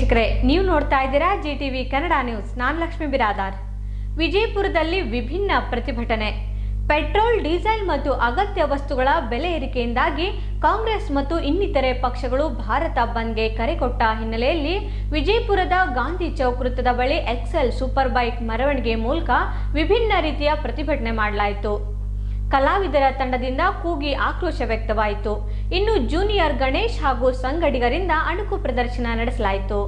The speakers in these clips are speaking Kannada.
ವೀಕ್ಷಕರೇ ನೀವು ನೋಡ್ತಾ ಇದ್ದೀರಾ ಜಿ ಟಿವಿ ಕನ್ನಡ ನ್ಯೂಸ್ ನಾನು ಲಕ್ಷ್ಮೀ ಬಿರಾದಾರ್ ವಿಜಯಪುರದಲ್ಲಿ ವಿಭಿನ್ನ ಪ್ರತಿಭಟನೆ ಪೆಟ್ರೋಲ್ ಡೀಸೆಲ್ ಮತ್ತು ಅಗತ್ಯ ವಸ್ತುಗಳ ಬೆಲೆ ಏರಿಕೆಯಿಂದಾಗಿ ಕಾಂಗ್ರೆಸ್ ಮತ್ತು ಇನ್ನಿತರೆ ಪಕ್ಷಗಳು ಭಾರತ ಬಂದ್ಗೆ ಕರೆ ಕೊಟ್ಟ ಹಿನ್ನೆಲೆಯಲ್ಲಿ ವಿಜಯಪುರದ ಗಾಂಧಿ ಚೌಕ್ ವೃತ್ತದ ಬಳಿ ಎಕ್ಸೆಲ್ ಸೂಪರ್ ಬೈಕ್ ಮೆರವಣಿಗೆ ಮೂಲಕ ವಿಭಿನ್ನ ರೀತಿಯ ಪ್ರತಿಭಟನೆ ಮಾಡಲಾಯಿತು ಕಲಾವಿದರ ತಂಡದಿಂದ ಕೂಗಿ ಆಕ್ರೋಶ ವ್ಯಕ್ತವಾಯಿತು ಇನ್ನು ಜೂನಿಯರ್ ಗಣೇಶ್ ಹಾಗೂ ಸಂಗಡಿಗರಿಂದ ಅಣುಕು ಪ್ರದರ್ಶನ ನಡೆಸಲಾಯಿತು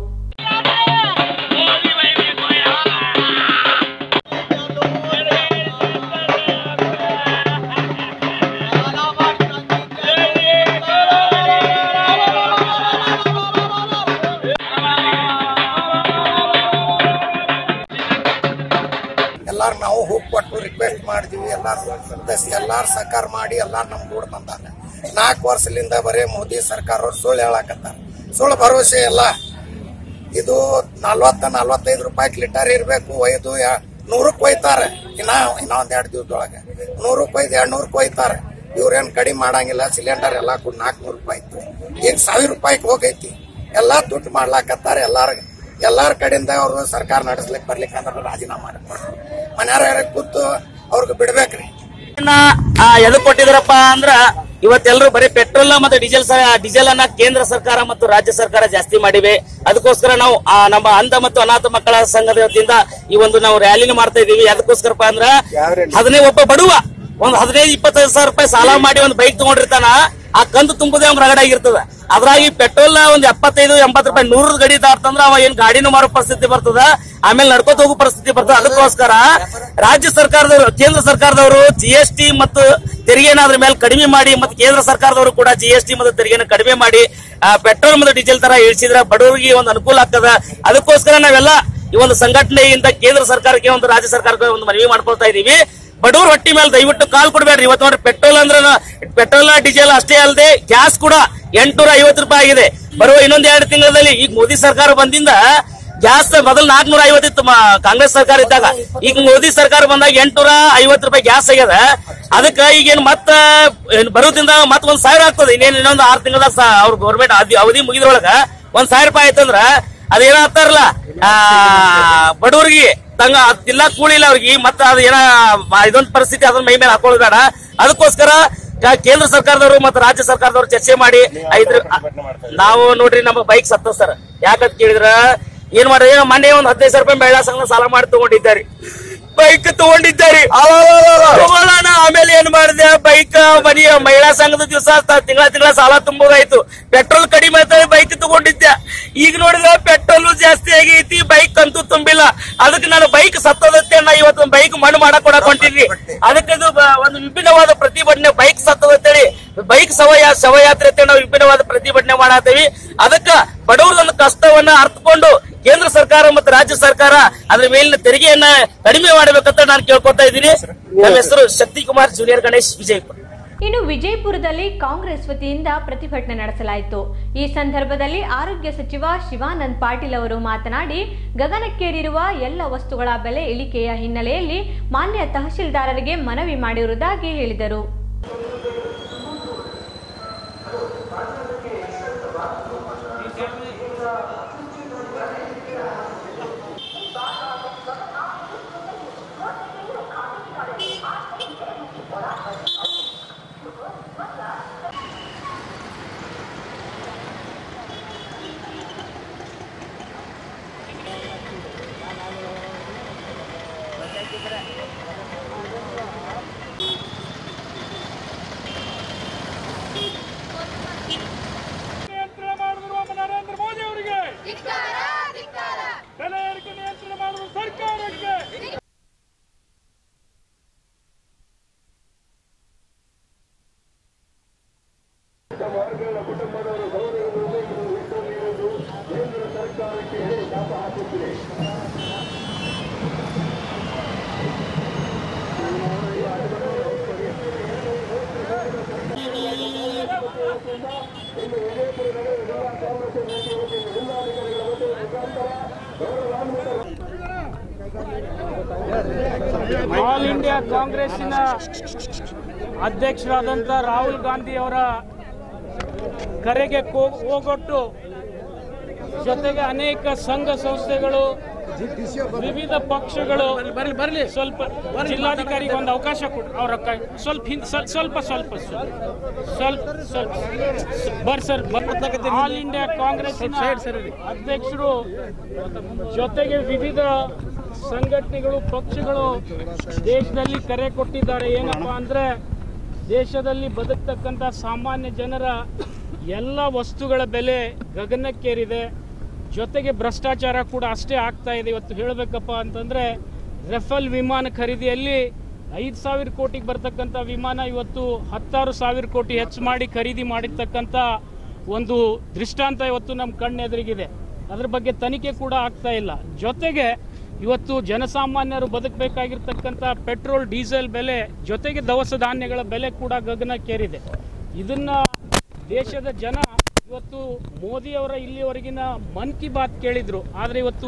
ಎಲ್ಲಾರು ನಾವು ಹೋಗಿ ಕೊಟ್ಟು ರಿಕ್ವೆಸ್ಟ್ ಮಾಡಿದ್ವಿ ಎಲ್ಲಾರು ಎಲ್ಲಾರು ಸಹಕಾರ ಮಾಡಿ ಎಲ್ಲಾರು ನಮ್ ಕೂಡ ಬಂದಾರ ನಾಲ್ಕು ವರ್ಷದಿಂದ ಬರೀ ಮೋದಿ ಸರ್ಕಾರ ಅವ್ರು ಸುಳ್ಳು ಹೇಳಾಕತ್ತಾರ ಸುಳ್ಳು ಭರವಸೆ ಎಲ್ಲ ಇದು ನಲ್ವತ್ತ ನಲ್ವತ್ತೈದು ರೂಪಾಯಿ ಲೀಟರ್ ಇರ್ಬೇಕು ಒಯ್ದು ಯಾ- ನೂರಕ್ಕೆ ಒಯ್ತಾರೆ ಇನ್ನ ಇನ್ನ ಒಂದ್ ಎರಡು ದಿವಸದೊಳಗೆ ನೂರಕ್ಕೆ ಒಯ್ದು ಎರಡ್ ನೂರಕ್ಕೆ ಒಯ್ತಾರೆ ಇವ್ರೇನ್ ಕಡಿಮೆ ಮಾಡಂಗಿಲ್ಲ ಸಿಲಿಂಡರ್ ಎಲ್ಲಾ ಕೂಡ ನಾಲ್ಕುನೂರು ರೂಪಾಯಿ ಇತ್ತು ಈಗ ಸಾವಿರ ರೂಪಾಯಿಗೆ ಹೋಗೈತಿ ಎಲ್ಲಾ ದುಡ್ಡು ಮಾಡ್ಲಾಕತ್ತಾರ ಎಲ್ಲಾರ ಎಲ್ಲಾರ ಕಡೆಯಿಂದ ಅವರು ಸರ್ಕಾರ ನಡೆಸ್ಲಿಕ್ಕೆ ಬರ್ಲಿಕ್ಕೆ ಅಂದ್ರೆ ರಾಜೀನಾಮಾ ಮಾಡ್ತಾರೆ ಮನ್ಯಾರ ಕೂತು ಅವ್ರಿಗೆ ಬಿಡ್ಬೇಕ್ರಿ ಎದಕ್ ಕೊಟ್ಟಿದ್ರಪ್ಪ ಅಂದ್ರ ಇವತ್ತೆಲ್ಲರೂ ಬರೀ ಪೆಟ್ರೋಲ್ ಮತ್ತೆ ಡೀಸೆಲ್ ಸ- ಡೀಸೆಲ್ ಅನ್ನ ಕೇಂದ್ರ ಸರ್ಕಾರ ಮತ್ತು ರಾಜ್ಯ ಸರ್ಕಾರ ಜಾಸ್ತಿ ಮಾಡಿವೆ ಅದಕ್ಕೋಸ್ಕರ ನಾವು ಆ, ನಮ್ಮ ಅಂಧ ಮತ್ತು ಅನಾಥ ಮಕ್ಕಳ ಸಂಘದ ವತಿಯಿಂದ ಈ ಒಂದು ನಾವು ರ್ಯಾಲಿನ ಮಾಡ್ತಾ ಇದೀವಿ ಅದಕ್ಕೋಸ್ಕರಪ್ಪ ಅಂದ್ರ ಹದಿನೈದು ಒಬ್ಬ ಬಡುವ ಒಂದ್ ಹದಿನೈದು ಇಪ್ಪತ್ತೈದು ಸಾವಿರ ರೂಪಾಯಿ ಸಾಲ ಮಾಡಿ ಒಂದು ಬೈಕ್ ತಗೊಂಡಿರ್ತಾನ ಆ ಕಂತು ತುಂಬುದೇ ಅವ್ನ ರಗಡಾಗಿರ್ತದ ಅದ್ರಾಗಿ ಪೆಟ್ರೋಲ್ ಒಂದ್ ಎಪ್ಪತ್ತೈದು ಎಂಬತ್ತು ರೂಪಾಯಿ ನೂರದ ಗಡಿ ದಾಟ್ತಂದ್ರ ಅವ ಏನ್ ಗಾಡಿನೂ ಮಾರೋ ಪರಿಸ್ಥಿತಿ ಬರ್ತದ ಆಮೇಲೆ ನಡ್ಕೋತ ಹೋಗೋ ಪರಿಸ್ಥಿತಿ ಬರ್ತದ ಅದಕ್ಕೋಸ್ಕರ ರಾಜ್ಯ ಸರ್ಕಾರದವರು ಕೇಂದ್ರ ಸರ್ಕಾರದವರು ಜಿ ಎಸ್ ಟಿ ಮತ್ತು ತೆರಿಗೆನ ಅದ್ರ ಮೇಲೆ ಕಡಿಮೆ ಮಾಡಿ ಮತ್ತು ಕೇಂದ್ರ ಸರ್ಕಾರದವರು ಕೂಡ ಜಿ ಎಸ್ ಟಿ ಮತ್ತು ತೆರಿಗೆನ ಕಡಿಮೆ ಮಾಡಿ ಆ, ಪೆಟ್ರೋಲ್ ಮತ್ತು ಡೀಸೆಲ್ ತರ ಇಳಿಸಿದ್ರೆ ಬಡವರಿಗೆ ಒಂದು ಅನುಕೂಲ ಆಗ್ತದ ಅದಕ್ಕೋಸ್ಕರ ನಾವೆಲ್ಲ ಈ ಒಂದು ಸಂಘಟನೆಯಿಂದ ಕೇಂದ್ರ ಸರ್ಕಾರಕ್ಕೆ ಒಂದು ರಾಜ್ಯ ಸರ್ಕಾರಕ್ಕೆ ಒಂದು ಮನವಿ ಮಾಡ್ಕೊಳ್ತಾ ಇದೀವಿ ಬಡವ್ರ ಹೊಟ್ಟಿ ಮೇಲೆ ದಯವಿಟ್ಟು ಕಾಲ್ ಕೊಡ್ಬೇಡ್ರಿ ಇವತ್ತು ನೋಡ್ರಿ ಪೆಟ್ರೋಲ್ ಅಂದ್ರೆ ಪೆಟ್ರೋಲ್ ಡೀಸೆಲ್ ಅಷ್ಟೇ ಅಲ್ಲದೆ ಗ್ಯಾಸ್ ಕೂಡ ಎಂಟುನೂರ ಐವತ್ತು ರೂಪಾಯಿ ಆಗಿದೆ ಬರುವ ಇನ್ನೊಂದ್ ಎರಡು ತಿಂಗಳಲ್ಲಿ ಈಗ ಮೋದಿ ಸರ್ಕಾರ ಬಂದಿಂದ ಗ್ಯಾಸ್ ಮೊದಲು ನಾಲ್ಕನೂರ ಐವತ್ತಿತ್ತು ಮ- ಕಾಂಗ್ರೆಸ್ ಸರ್ಕಾರ ಇದ್ದಾಗ ಈಗ ಮೋದಿ ಸರ್ಕಾರ ಬಂದಾಗ ಎಂಟುನೂರ ಐವತ್ತು ರೂಪಾಯಿ ಗ್ಯಾಸ್ ಆಗ್ಯದ ಅದಕ್ಕ ಈಗೇನ್ ಮತ್ತ ಏನ್ ಬರೋದ್ರಿಂದ ಮತ್ತ ಒಂದ್ ಸಾವಿರ ಆಗ್ತದೆ ಇನ್ನೇನ್ ಇನ್ನೊಂದು ಆರು ತಿಂಗಳ ಅವ್ರ ಗೌರ್ಮೆಂಟ್ ಅವಧಿ ಮುಗಿದ್ರೊಳಗ ಒಂದ್ ಸಾವಿರ ರೂಪಾಯಿ ಆಯ್ತಂದ್ರ ಅದೇನಾಗ್ತಾರಲ್ಲ ಆ ಬಡವರಿಗೆ ತಂಗ ತಿಲ್ಲ ಕೂಳಿಲ್ಲ ಅವ್ರಿಗೆ ಮತ್ತ ಅದ ಏನ ಇದೊಂದು ಪರಿಸ್ಥಿತಿ ಅದನ್ನ ಮೈ ಮೇಲೆ ಹಾಕೊಳ್ಳೋದು ಬೇಡ ಅದಕ್ಕೋಸ್ಕರ ಕ- ಕೇಂದ್ರ ಸರ್ಕಾರದವರು ಮತ್ತು ರಾಜ್ಯ ಸರ್ಕಾರದವರು ಚರ್ಚೆ ಮಾಡಿ ಐದ್ರ ನಾವು ನೋಡ್ರಿ ನಮ್ಮ ಬೈಕ್ ಸತ್ತ ಸರ್ ಯಾಕಂತ ಕೇಳಿದ್ರ ಏನ್ ಮಾಡ್ರಿ ಮೊನ್ನೆ ಒಂದ್ ಹದಿನೈದು ಸಾವಿರ ರೂಪಾಯಿ ಮಹಿಳಾ ಸಂಘ ಸಾಲ ಮಾಡಿ ತಗೊಂಡಿದ್ದಾರೆ ಬೈಕ್ ತಗೊಂಡಿದ್ದಾರೆ ತಗೊಳ್ಳೋಣ ಆಮೇಲೆ ಏನ್ ಮಾಡಿದೆ ಬೈಕ್ ಮನಿ ಮಹಿಳಾ ಸಂಘದ ದಿವಸ ತಿಂಗಳ ತಿಂಗಳ ಸಾಲ ತುಂಬೋದಾಯ್ತು ಪೆಟ್ರೋಲ್ ಕಡಿಮೆ ಆಯ್ತು ಬೈಕ್ ತಗೊಂಡಿದ್ದೆ ಈಗ ನೋಡಿದ್ರೆ ಪೆಟ್ರೋಲ್ ಜಾಸ್ತಿ ಆಗೈತಿ ಬೈಕ್ ಅಂತೂ ತುಂಬಿಲ್ಲ ಅದಕ್ಕೆ ನಾನು ಬೈಕ್ ಸತ್ತದತ್ತೆ ನಾ ಇವತ್ತು ಬೈಕ್ ಮಣ್ಣು ಮಾಡಕ್ ಕೊಡಕ್ ಹೊಂಟಿದ್ವಿ ಅದಕ್ಕೆ ಇದು ಬ- ಒಂದು ವಿಭಿನ್ನವಾದ ಪ್ರತಿಭಟನೆ ಬೈಕ್ ಸತ್ತದತ್ತೇಳಿ ಬೈಕ್ ಶವಯ ಶವಯಾತ್ರೆ ಅಂತ ನಾವು ವಿಭಿನ್ನವಾದ ಪ್ರತಿಭಟನೆ ಮಾಡತ್ತೀವಿ ಅದಕ್ಕ ಬಡವರದೊಂದು ಕಷ್ಟವನ್ನ ಅರ್ಥಕೊಂಡು ಕೇಂದ್ರ ಸರ್ಕಾರ ಮತ್ತು ರಾಜ್ಯ ಸರ್ಕಾರ ಅದ್ರ ಮೇಲಿನ ತೆರಿಗೆಯನ್ನ ಕಡಿಮೆ ಮಾಡಬೇಕಂತ ನಾನು ಕೇಳ್ಕೊತಾ ಇದ್ದೀನಿ ನಮ್ಮ ಹೆಸರು ಶಕ್ತಿ ಕುಮಾರ್ ಜೂನಿಯರ್ ಗಣೇಶ್ ವಿಜಯಪುರ ಇನ್ನು ವಿಜಯಪುರದಲ್ಲಿ ಕಾಂಗ್ರೆಸ್ ವತಿಯಿಂದ ಪ್ರತಿಭಟನೆ ನಡೆಸಲಾಯಿತು ಈ ಸಂದರ್ಭದಲ್ಲಿ ಆರೋಗ್ಯ ಸಚಿವ ಶಿವಾನಂದ್ ಪಾಟೀಲ್ ಅವರು ಮಾತನಾಡಿ ಗಗನಕ್ಕೇರಿರುವ ಎಲ್ಲ ವಸ್ತುಗಳ ಬೆಲೆ ಇಳಿಕೆಯ ಹಿನ್ನೆಲೆಯಲ್ಲಿ ಮಾನ್ಯ ತಹಶೀಲ್ದಾರರಿಗೆ ಮನವಿ ಮಾಡಿರುವುದಾಗಿ ಹೇಳಿದರು ನಿಯಂತ್ರಣ ಮಾಡಿರುವ ನರೇಂದ್ರ ಮೋದಿ ಅವರಿಗೆ ಬೆಲೆ ಏರಿಕೆ ನಿಯಂತ್ರಣ ಮಾಡುವ ಸರ್ಕಾರಕ್ಕೆ ಆಲ್ ಇಂಡಿಯಾ ಕಾಂಗ್ರೆಸ್ಸಿನ ಅಧ್ಯಕ್ಷರಾದಂಥ ರಾಹುಲ್ ಗಾಂಧಿ ಅವರ ಕರೆಗೆ ಕೋ- ಹೋಗೊಟ್ಟು ಜೊತೆಗೆ ಅನೇಕ ಸಂಘ ಸಂಸ್ಥೆಗಳು ವಿವಿಧ ಪಕ್ಷಗಳು ಬರಲಿ ಬರಲಿ ಸ್ವಲ್ಪ ಜಿಲ್ಲಾಧಿಕಾರಿಗೆ ಒಂದು ಅವಕಾಶ ಕೊಡಿ ಅವ್ರ ಕೈ- ಸ್ವಲ್ಪ ಹಿಂದ್ ಸ್ವಲ್ಪ ಸ್ವಲ್ಪ ಸ್ವಲ್ಪ ಸ್ವಲ್ಪ ಸ್ವಲ್ಪ ಬರ್ ಸರ್ ಆಲ್ ಇಂಡಿಯಾ ಕಾಂಗ್ರೆಸ್ ಅಧ್ಯಕ್ಷರು ಜೊತೆಗೆ ವಿವಿಧ ಸಂಘಟನೆಗಳು ಪಕ್ಷಗಳು ದೇಶದಲ್ಲಿ ಕರೆ ಕೊಟ್ಟಿದ್ದಾರೆ ಏನಪ್ಪಾ ಅಂದ್ರೆ ದೇಶದಲ್ಲಿ ಬದುಕ್ತಕ್ಕಂಥ ಸಾಮಾನ್ಯ ಜನರ ಎಲ್ಲ ವಸ್ತುಗಳ ಬೆಲೆ ಗಗನಕ್ಕೇರಿದೆ ಜೊತೆಗೆ ಭ್ರಷ್ಟಾಚಾರ ಕೂಡ ಅಷ್ಟೇ ಆಗ್ತಾ ಇದೆ ಇವತ್ತು ಹೇಳಬೇಕಪ್ಪ ಅಂತಂದರೆ ರೆಫಲ್ ವಿಮಾನ ಖರೀದಿಯಲ್ಲಿ ಐದು ಸಾವಿರ ಕೋಟಿಗೆ ಬರ್ತಕ್ಕಂಥ ವಿಮಾನ ಇವತ್ತು ಹತ್ತಾರು ಸಾವಿರ ಕೋಟಿ ಹೆಚ್ಚು ಮಾಡಿ ಖರೀದಿ ಮಾಡಿರ್ತಕ್ಕಂಥ ಒಂದು ದೃಷ್ಟಾಂತ ಇವತ್ತು ನಮ್ಮ ಕಣ್ಣೆದುರಿಗಿದೆ ಅದ್ರ ಬಗ್ಗೆ ತನಿಖೆ ಕೂಡ ಆಗ್ತಾ ಇಲ್ಲ ಜೊತೆಗೆ ಇವತ್ತು ಜನಸಾಮಾನ್ಯರು ಬದುಕಬೇಕಾಗಿರ್ತಕ್ಕಂಥ ಪೆಟ್ರೋಲ್ ಡೀಸೆಲ್ ಬೆಲೆ ಜೊತೆಗೆ ದವಸ ಧಾನ್ಯಗಳ ಬೆಲೆ ಕೂಡ ಗಗನಕ್ಕೇರಿದೆ ಇದನ್ನ ದೇಶದ ಜನ ಇವತ್ತು ಮೋದಿಯವರ ಇಲ್ಲಿವರೆಗಿನ ಮನ್ ಕಿ ಬಾತ್ ಕೇಳಿದ್ರು ಆದರೆ ಇವತ್ತು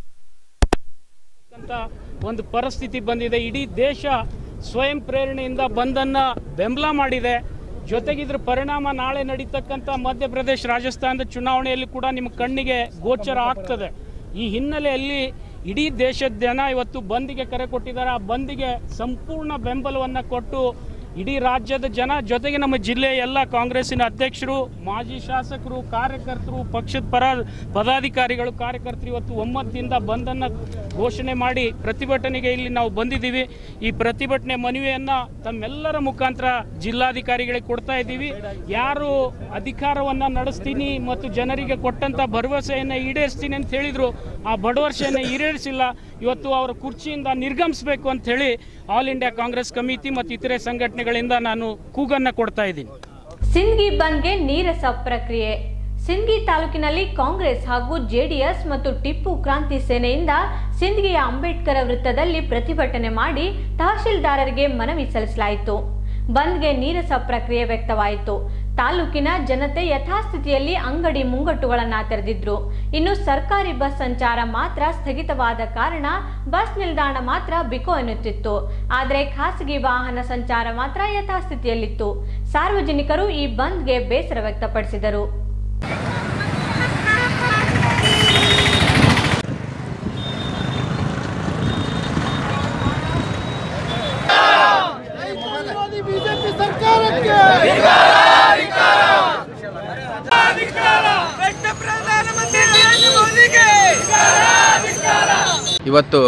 ಅಂತ ಒಂದು ಪರಿಸ್ಥಿತಿ ಬಂದಿದೆ ಇಡೀ ದೇಶ ಸ್ವಯಂ ಪ್ರೇರಣೆಯಿಂದ ಬಂದನ್ನ ಬೆಂಬಲ ಮಾಡಿದೆ ಜೊತೆಗೆ ಇದ್ರ ಪರಿಣಾಮ ನಾಳೆ ನಡೀತಕ್ಕಂಥ ಮಧ್ಯಪ್ರದೇಶ ರಾಜಸ್ಥಾನದ ಚುನಾವಣೆಯಲ್ಲಿ ಕೂಡ ನಿಮ್ಮ ಕಣ್ಣಿಗೆ ಗೋಚರ ಆಗ್ತದೆ ಈ ಹಿನ್ನೆಲೆಯಲ್ಲಿ ಇಡೀ ದೇಶದ ಜನ ಇವತ್ತು ಬಂದಿಗೆ ಕರೆ ಕೊಟ್ಟಿದ್ದಾರೆ ಆ ಬಂದಿಗೆ ಸಂಪೂರ್ಣ ಬೆಂಬಲವನ್ನು ಕೊಟ್ಟು ಇಡೀ ರಾಜ್ಯದ ಜನ ಜೊತೆಗೆ ನಮ್ಮ ಜಿಲ್ಲೆಯ ಎಲ್ಲ ಕಾಂಗ್ರೆಸ್ಸಿನ ಅಧ್ಯಕ್ಷರು ಮಾಜಿ ಶಾಸಕರು ಕಾರ್ಯಕರ್ತರು ಪಕ್ಷದ ಪರ ಪದಾಧಿಕಾರಿಗಳು ಕಾರ್ಯಕರ್ತರು ಇವತ್ತು ಒಮ್ಮತದಿಂದ ಬಂದನ್ನು ಘೋಷಣೆ ಮಾಡಿ ಪ್ರತಿಭಟನೆಗೆ ಇಲ್ಲಿ ನಾವು ಬಂದಿದ್ದೀವಿ ಈ ಪ್ರತಿಭಟನೆ ಮನವಿಯನ್ನು ತಮ್ಮೆಲ್ಲರ ಮುಖಾಂತರ ಜಿಲ್ಲಾಧಿಕಾರಿಗಳಿಗೆ ಕೊಡ್ತಾ ಇದ್ದೀವಿ ಯಾರು ಅಧಿಕಾರವನ್ನು ನಡೆಸ್ತೀನಿ ಮತ್ತು ಜನರಿಗೆ ಕೊಟ್ಟಂತ ಭರವಸೆಯನ್ನು ಈಡೇರಿಸ್ತೀನಿ ಅಂತ ಹೇಳಿದ್ರು ಆ ಭರವಸೆಯನ್ನು ಈಡೇರಿಸಿಲ್ಲ ಇವತ್ತು ಅವರ ಕುರ್ಚಿಯಿಂದ ನಿರ್ಗಮಿಸಬೇಕು ಅಂತ ಹೇಳಿ ಆಲ್ ಇಂಡಿಯಾ ಕಾಂಗ್ರೆಸ್ ಕಮಿಟಿ ಮತ್ತು ಇತರೆ ಸಂಘಟನೆಗಳಿಂದ ನಾನು ಕೂಗನ್ನ ಕೊಡ್ತಾ ಇದ್ದೀನಿ ಸಿಂದ್ಗಿ ಬಂದ್ಗೆ ನೀರಸ ಪ್ರಕ್ರಿಯೆ ಸಿಂದ್ಗಿ ತಾಲೂಕಿನಲ್ಲಿ ಕಾಂಗ್ರೆಸ್ ಹಾಗೂ ಜೆಡಿಎಸ್ ಮತ್ತು ಟಿಪ್ಪು ಕ್ರಾಂತಿ ಸೇನೆಯಿಂದ ಸಿಂದ್ಗಿಯ ಅಂಬೇಡ್ಕರ್ ವೃತ್ತದಲ್ಲಿ ಪ್ರತಿಭಟನೆ ಮಾಡಿ ತಹಶೀಲ್ದಾರರಿಗೆ ಮನವಿ ಸಲ್ಲಿಸಲಾಯಿತು ಬಂದ್ಗೆ ನೀರಸ ಪ್ರಕ್ರಿಯೆ ವ್ಯಕ್ತವಾಯಿತು ತಾಲೂಕಿನ ಜನತೆ ಯಥಾಸ್ಥಿತಿಯಲ್ಲಿ ಅಂಗಡಿ ಮುಂಗಟ್ಟುಗಳನ್ನ ತೆರೆದಿದ್ರು ಇನ್ನು ಸರ್ಕಾರಿ ಬಸ್ ಸಂಚಾರ ಮಾತ್ರ ಸ್ಥಗಿತವಾದ ಕಾರಣ ಬಸ್ ನಿಲ್ದಾಣ ಮಾತ್ರ ಬಿಕೋ ಎನ್ನುತ್ತಿತ್ತು ಆದರೆ ಖಾಸಗಿ ವಾಹನ ಸಂಚಾರ ಮಾತ್ರ ಯಥಾಸ್ಥಿತಿಯಲ್ಲಿತ್ತು ಸಾರ್ವಜನಿಕರು ಈ ಬಂದ್ಗೆ ಬೇಸರ ವ್ಯಕ್ತಪಡಿಸಿದರು ಬಿಜೆಪಿ ಸರ್ಕಾರಕ್ಕೆ ಇವತ್ತು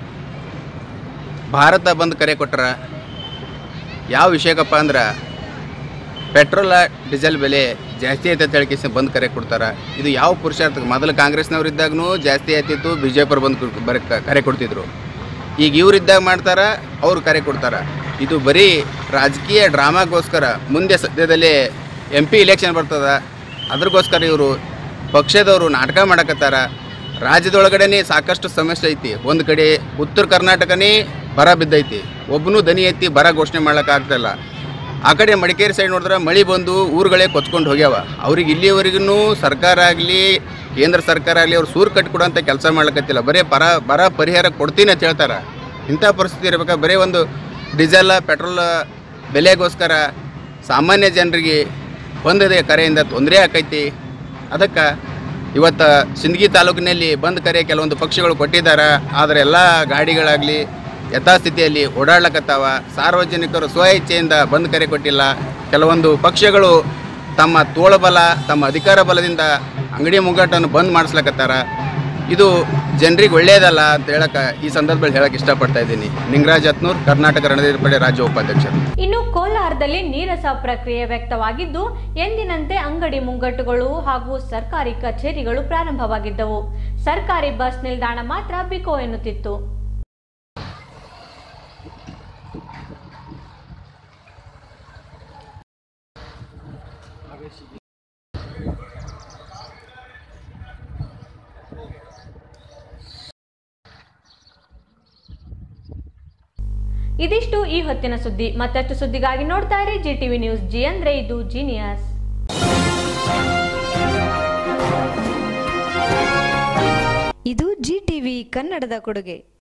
ಭಾರತ ಬಂದ್ ಕರೆ ಕೊಟ್ರ ಯಾವ ವಿಷಯಕ್ಕಪ್ಪ ಅಂದ್ರೆ ಪೆಟ್ರೋಲ ಡೀಸೆಲ್ ಬೆಲೆ ಜಾಸ್ತಿ ಐತೆ ಅಂತ ಹೇಳಿ ಬಂದ್ ಕರೆ ಕೊಡ್ತಾರೆ ಇದು ಯಾವ ಪುರುಷಾರ್ಥ ಮೊದಲು ಕಾಂಗ್ರೆಸ್ನವ್ರು ಇದ್ದಾಗೂ ಜಾಸ್ತಿ ಆಯ್ತಿತ್ತು ಬಿ ಜೆ ಪಿ ಬಂದು ಬರ ಕರೆ ಕೊಡ್ತಿದ್ರು ಈಗ ಇವ್ರಿದ್ದಾಗ ಮಾಡ್ತಾರ ಅವ್ರು ಕರೆ ಕೊಡ್ತಾರ ಇದು ಬರೀ ರಾಜಕೀಯ ಡ್ರಾಮಾಗೋಸ್ಕರ ಮುಂದೆ ಸದ್ಯದಲ್ಲೇ ಎಂ ಪಿ ಇಲೆಕ್ಷನ್ ಬರ್ತದ ಅದ್ರಗೋಸ್ಕರ ಇವರು ಪಕ್ಷದವರು ನಾಟಕ ಮಾಡಕತ್ತಾರ ರಾಜ್ಯದೊಳಗಡೆನೇ ಸಾಕಷ್ಟು ಸಮಸ್ಯೆ ಐತಿ ಒಂದು ಕಡೆ ಉತ್ತರ ಕರ್ನಾಟಕನೇ ಬರ ಬಿದ್ದೈತಿ ಒಬ್ಬನೂ ದನಿ ಎತ್ತಿ ಬರ ಘೋಷಣೆ ಮಾಡ್ಲಿಕ್ಕೆ ಆಗ್ತಾಯಿಲ್ಲ ಆ ಕಡೆ ಮಡಿಕೇರಿ ಸೈಡ್ ನೋಡಿದ್ರೆ ಮಳೆ ಬಂದು ಊರುಗಳೇ ಕೊಚ್ಕೊಂಡು ಹೋಗ್ಯಾವ ಅವ್ರಿಗೆ ಇಲ್ಲಿವರೆಗೂ ಸರ್ಕಾರ ಆಗಲಿ ಕೇಂದ್ರ ಸರ್ಕಾರ ಆಗಲಿ ಅವ್ರು ಸೂರು ಕಟ್ಕೊಡೋಂಥ ಕೆಲಸ ಮಾಡ್ಲಿಕ್ಕತ್ತಿಲ್ಲ ಬರೀ ಬರ ಬರ ಪರಿಹಾರ ಕೊಡ್ತೀನಿ ಅಂತ ಹೇಳ್ತಾರೆ ಇಂಥ ಪರಿಸ್ಥಿತಿ ಇರ್ಬೇಕಾದ್ರೆ ಬರೀ ಒಂದು ಡೀಸೆಲ್ ಪೆಟ್ರೋಲ್ ಬೆಲೆಗೋಸ್ಕರ ಸಾಮಾನ್ಯ ಜನರಿಗೆ ಒಂದೇ ಕರೆಯಿಂದ ತೊಂದರೆ ಆಕೈತಿ ಅದಕ್ಕೆ ಇವತ್ತು ಸಿಂದಗಿ ತಾಲೂಕಿನಲ್ಲಿ ಬಂದ್ ಕರೆ ಕೆಲವೊಂದು ಪಕ್ಷಗಳು ಕೊಟ್ಟಿದ್ದಾರೆ ಆದರೆ ಎಲ್ಲ ಗಾಡಿಗಳಾಗಲಿ ಯಥಾಸ್ಥಿತಿಯಲ್ಲಿ ಓಡಾಡ್ಲಕತ್ತಾವ ಸಾರ್ವಜನಿಕರು ಸ್ವ ಇಚ್ಛೆಯಿಂದ ಬಂದ್ ಕರೆ ಕೊಟ್ಟಿಲ್ಲ ಕೆಲವೊಂದು ಪಕ್ಷಗಳು ತಮ್ಮ ತೋಳಬಲ ತಮ್ಮ ಅಧಿಕಾರ ಬಲದಿಂದ ಅಂಗಡಿ ಮುಂಗಟ್ಟನ್ನು ಬಂದ್ ಮಾಡಿಸ್ಲಕತ್ತಾರ ಇದು ಜನರಿಗೆ ಒಳ್ಳೆಯದಲ್ಲ ಅಂತ ಹೇಳಕ್ಕೆ ಈ ಸಂದರ್ಭದಲ್ಲಿ ಹೇಳಕ್ಕೆ ಇಷ್ಟಪಡ್ತಾ ಇದ್ದೀನಿ ನಿಂಗರಾಜ್ ಹತ್ನೂರ್ ಕರ್ನಾಟಕ ರಣಧೀರ ಪಡೆ ರಾಜ್ಯ ಉಪಾಧ್ಯಕ್ಷರು ಇನ್ನು ಕೋಲಾರದಲ್ಲಿ ನೀರಸ ಪ್ರಕ್ರಿಯೆ ವ್ಯಕ್ತವಾಗಿದ್ದು ಎಂದಿನಂತೆ ಅಂಗಡಿ ಮುಂಗಟ್ಟುಗಳು ಹಾಗೂ ಸರ್ಕಾರಿ ಕಚೇರಿಗಳು ಪ್ರಾರಂಭವಾಗಿದ್ದವು ಸರ್ಕಾರಿ ಬಸ್ ನಿಲ್ದಾಣ ಮಾತ್ರ ಬಿಕೋ ಎನ್ನುತ್ತಿತ್ತು ಇದಿಷ್ಟು ಈ ಹೊತ್ತಿನ ಸುದ್ದಿ ಮತ್ತಷ್ಟು ಸುದ್ದಿಗಾಗಿ ನೋಡ್ತಾ ಇರಿ ಜಿ ಟಿವಿ ನ್ಯೂಸ್ ಜಿ ಅಂದ್ರೆ ಇದು ಜೀನಿಯಸ್ ಇದು ಜಿ ಟಿವಿ ಕನ್ನಡದ ಕೊಡುಗೆ